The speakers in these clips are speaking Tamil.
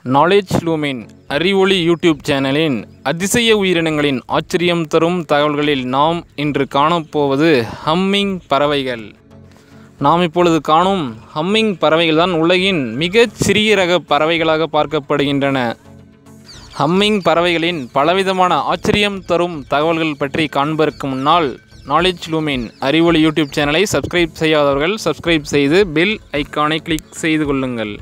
நாலேஜ் லூமின் அறிவொளி யூடியூப் சேனலின் அதிசய உயிரினங்களின் ஆச்சரியம் தரும் தகவல்களில் நாம் இன்று காணப்போவது ஹம்மிங் பறவைகள் நாம் இப்பொழுது காணும் ஹம்மிங் பறவைகள் தான் உலகின் மிகச் சிறிய ரக பறவைகளாக பார்க்கப்படுகின்றன ஹம்மிங் பறவைகளின் பலவிதமான ஆச்சரியம் தரும் தகவல்கள் பற்றி காண்பதற்கு முன்னால் நாலேஜ் லூமின் அறிவொளி யூடியூப் சேனலை சப்ஸ்கிரைப் செய்யாதவர்கள் சப்ஸ்கிரைப் செய்து பெல் ஐக்கானை கிளிக் செய்து கொள்ளுங்கள்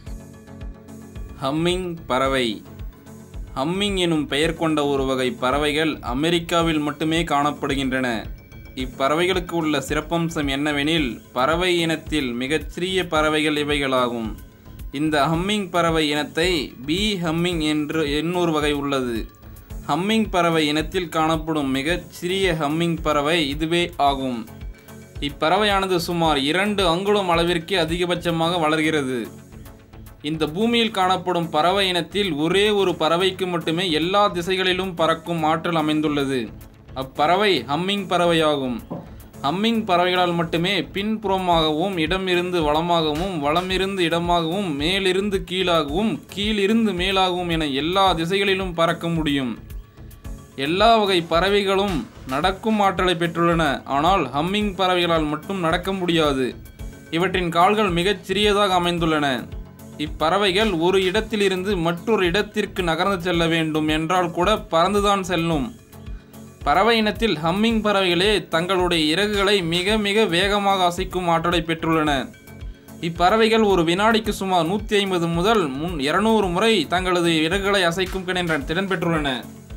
ஹம்மிங் பறவை ஹம்மிங் எனும் பெயர் கொண்ட ஒரு வகை பறவைகள் அமெரிக்காவில் மட்டுமே காணப்படுகின்றன இப்பறவைகளுக்கு உள்ள சிறப்பம்சம் என்னவெனில் பறவை இனத்தில் மிகச்சிறிய பறவைகள் இவைகளாகும் இந்த ஹம்மிங் பறவை இனத்தை பி ஹம்மிங் என்று இன்னொரு வகை உள்ளது ஹம்மிங் பறவை இனத்தில் காணப்படும் மிகச் சிறிய ஹம்மிங் பறவை இதுவே ஆகும் இப்பறவையானது சுமார் இரண்டு அங்குலம் அளவிற்கு அதிகபட்சமாக வளர்கிறது இந்த பூமியில் காணப்படும் பறவை இனத்தில் ஒரே ஒரு பறவைக்கு மட்டுமே எல்லா திசைகளிலும் பறக்கும் ஆற்றல் அமைந்துள்ளது அப்பறவை ஹம்மிங் பறவையாகும் ஹம்மிங் பறவைகளால் மட்டுமே பின்புறமாகவும் இடமிருந்து வளமாகவும் வளமிருந்து இடமாகவும் மேலிருந்து கீழாகவும் கீழிருந்து மேலாகவும் என எல்லா திசைகளிலும் பறக்க முடியும் எல்லா வகை பறவைகளும் நடக்கும் ஆற்றலை பெற்றுள்ளன ஆனால் ஹம்மிங் பறவைகளால் மட்டும் நடக்க முடியாது இவற்றின் கால்கள் மிகச் சிறியதாக அமைந்துள்ளன இப்பறவைகள் ஒரு இடத்திலிருந்து மற்றொரு இடத்திற்கு நகர்ந்து செல்ல வேண்டும் என்றால் கூட பறந்துதான் செல்லும் பறவை இனத்தில் ஹம்மிங் பறவைகளே தங்களுடைய இறகுகளை மிக மிக வேகமாக அசைக்கும் ஆற்றலை பெற்றுள்ளன இப்பறவைகள் ஒரு வினாடிக்கு சுமார் நூற்றி ஐம்பது முதல் முன் இருநூறு முறை தங்களது இறகுகளை அசைக்கும் கிணன்ற திறன் பெற்றுள்ளன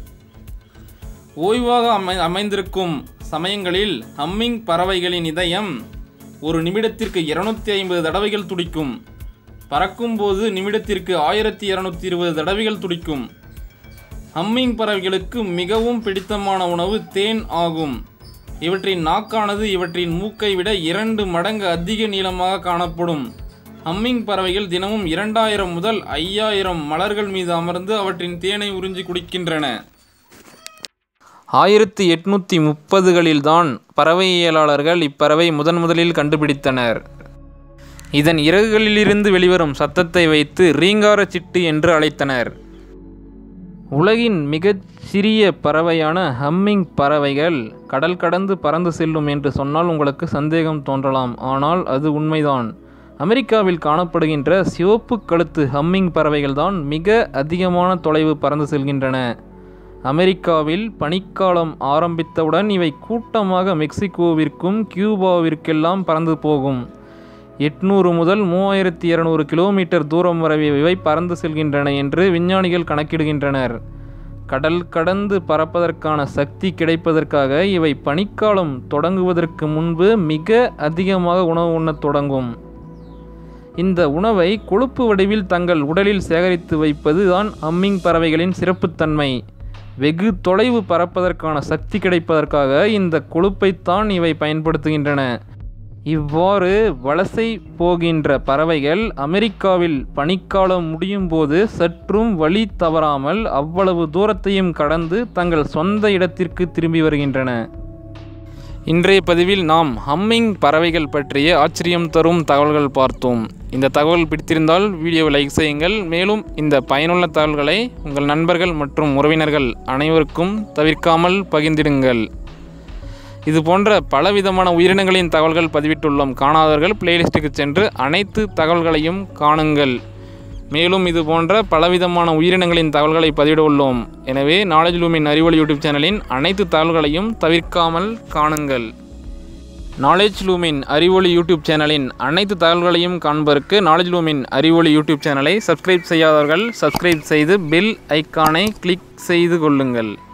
ஓய்வாக அமை அமைந்திருக்கும் சமயங்களில் ஹம்மிங் பறவைகளின் இதயம் ஒரு நிமிடத்திற்கு இருநூத்தி ஐம்பது தடவைகள் துடிக்கும் பறக்கும்போது நிமிடத்திற்கு ஆயிரத்தி இருநூத்தி இருபது தடவைகள் துடிக்கும் ஹம்மிங் பறவைகளுக்கு மிகவும் பிடித்தமான உணவு தேன் ஆகும் இவற்றின் நாக்கானது இவற்றின் மூக்கை விட இரண்டு மடங்கு அதிக நீளமாக காணப்படும் ஹம்மிங் பறவைகள் தினமும் இரண்டாயிரம் முதல் ஐயாயிரம் மலர்கள் மீது அமர்ந்து அவற்றின் தேனை உறிஞ்சி குடிக்கின்றன ஆயிரத்தி எட்நூற்றி முப்பதுகளில்தான் பறவையியலாளர்கள் இப்பறவை முதன் முதலில் கண்டுபிடித்தனர் இதன் இறகுகளிலிருந்து வெளிவரும் சத்தத்தை வைத்து ரீங்கார சிட்டு என்று அழைத்தனர் உலகின் மிகச் சிறிய பறவையான ஹம்மிங் பறவைகள் கடல் கடந்து பறந்து செல்லும் என்று சொன்னால் உங்களுக்கு சந்தேகம் தோன்றலாம் ஆனால் அது உண்மைதான் அமெரிக்காவில் காணப்படுகின்ற சிவப்பு கழுத்து ஹம்மிங் பறவைகள்தான் மிக அதிகமான தொலைவு பறந்து செல்கின்றன அமெரிக்காவில் பனிக்காலம் ஆரம்பித்தவுடன் இவை கூட்டமாக மெக்சிகோவிற்கும் கியூபாவிற்கெல்லாம் பறந்து போகும் எட்நூறு முதல் மூவாயிரத்தி இருநூறு கிலோமீட்டர் தூரம் வரை இவை பறந்து செல்கின்றன என்று விஞ்ஞானிகள் கணக்கிடுகின்றனர் கடல் கடந்து பறப்பதற்கான சக்தி கிடைப்பதற்காக இவை பனிக்காலம் தொடங்குவதற்கு முன்பு மிக அதிகமாக உணவு உண்ணத் தொடங்கும் இந்த உணவை கொழுப்பு வடிவில் தங்கள் உடலில் சேகரித்து வைப்பது தான் அம்மிங் பறவைகளின் சிறப்புத்தன்மை வெகு தொலைவு பறப்பதற்கான சக்தி கிடைப்பதற்காக இந்த கொழுப்பைத்தான் இவை பயன்படுத்துகின்றன இவ்வாறு வலசை போகின்ற பறவைகள் அமெரிக்காவில் பனிக்காலம் முடியும் போது சற்றும் வழி தவறாமல் அவ்வளவு தூரத்தையும் கடந்து தங்கள் சொந்த இடத்திற்கு திரும்பி வருகின்றன இன்றைய பதிவில் நாம் ஹம்மிங் பறவைகள் பற்றிய ஆச்சரியம் தரும் தகவல்கள் பார்த்தோம் இந்த தகவல் பிடித்திருந்தால் வீடியோவை லைக் செய்யுங்கள் மேலும் இந்த பயனுள்ள தகவல்களை உங்கள் நண்பர்கள் மற்றும் உறவினர்கள் அனைவருக்கும் தவிர்க்காமல் பகிர்ந்திடுங்கள் இது போன்ற பலவிதமான உயிரினங்களின் தகவல்கள் பதிவிட்டுள்ளோம் காணாதவர்கள் பிளேலிஸ்ட்டுக்கு சென்று அனைத்து தகவல்களையும் காணுங்கள் மேலும் இது போன்ற பலவிதமான உயிரினங்களின் தகவல்களை பதிவிட உள்ளோம் எனவே நாலேஜ் லூமின் அறிவொளி யூடியூப் சேனலின் அனைத்து தகவல்களையும் தவிர்க்காமல் காணுங்கள் நாலேஜ் லூமின் அறிவொளி யூடியூப் சேனலின் அனைத்து தகவல்களையும் காண்பதற்கு நாலேஜ் லூமின் அறிவொளி யூடியூப் சேனலை சப்ஸ்கிரைப் செய்யாதவர்கள் சப்ஸ்கிரைப் செய்து பெல் ஐக்கானை கிளிக் செய்து கொள்ளுங்கள்